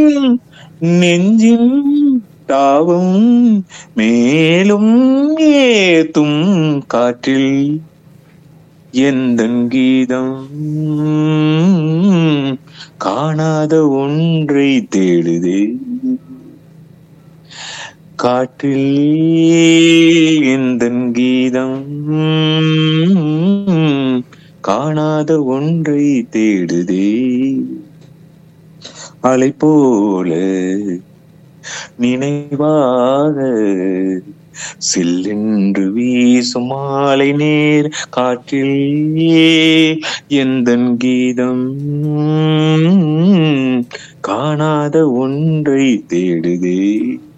நெஞ்சின் தாவும் மேலும் ஏத்தும் காற்றில் எந்தன் கீதம் காணாத ஒன்றை தேடுதே காற்றில் எந்தன் கீதம் காணாத ஒன்றை தேடுதே அலை போல நினைவாக சில்லென்று வீசும் மாலை நேர் காற்றில் எந்தன் கீதம் காணாத ஒன்றை தேடுதே